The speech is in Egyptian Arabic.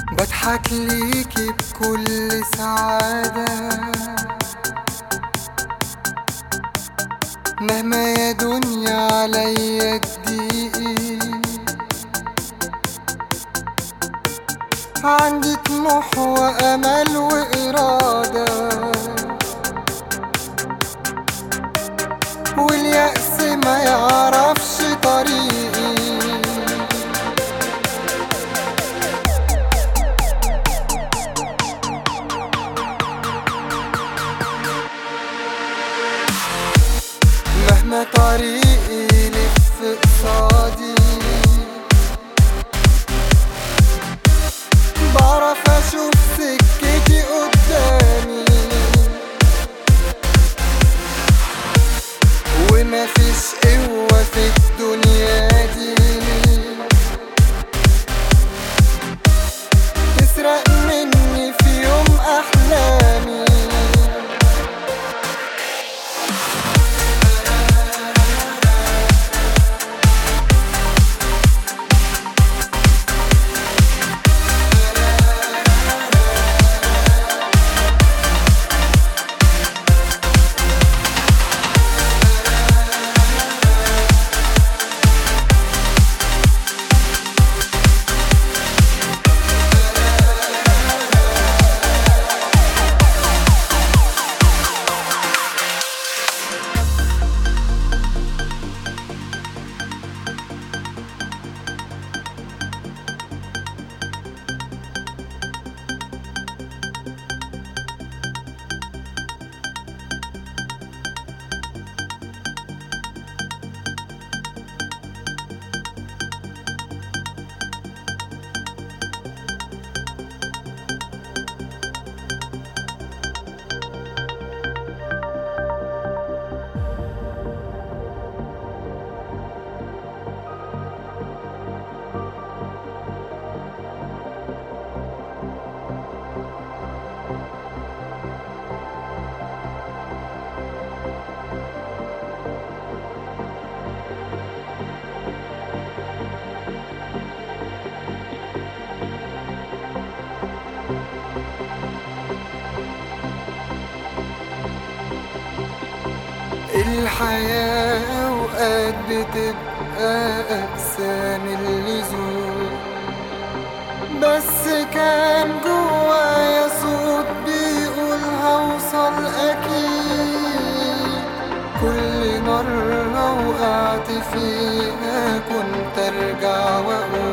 بضحك ليكي بكل سعادة مهما يا دنيا عليا تضيقي عندي طموح وأمل وإرادة واليأس ما يعرفش طريقي مهما طريقي يلف قصادي بعرف اشوف سكتي قدامي ومفيش قوة في الدنيا دي تسرق مني في يوم احلامي الحياة أوقات بتبقى أقسى من اللزوم بس كان جوايا صوت بيقول هوصل أكيد كل مرة وقعت فيها كنت أرجع وأقول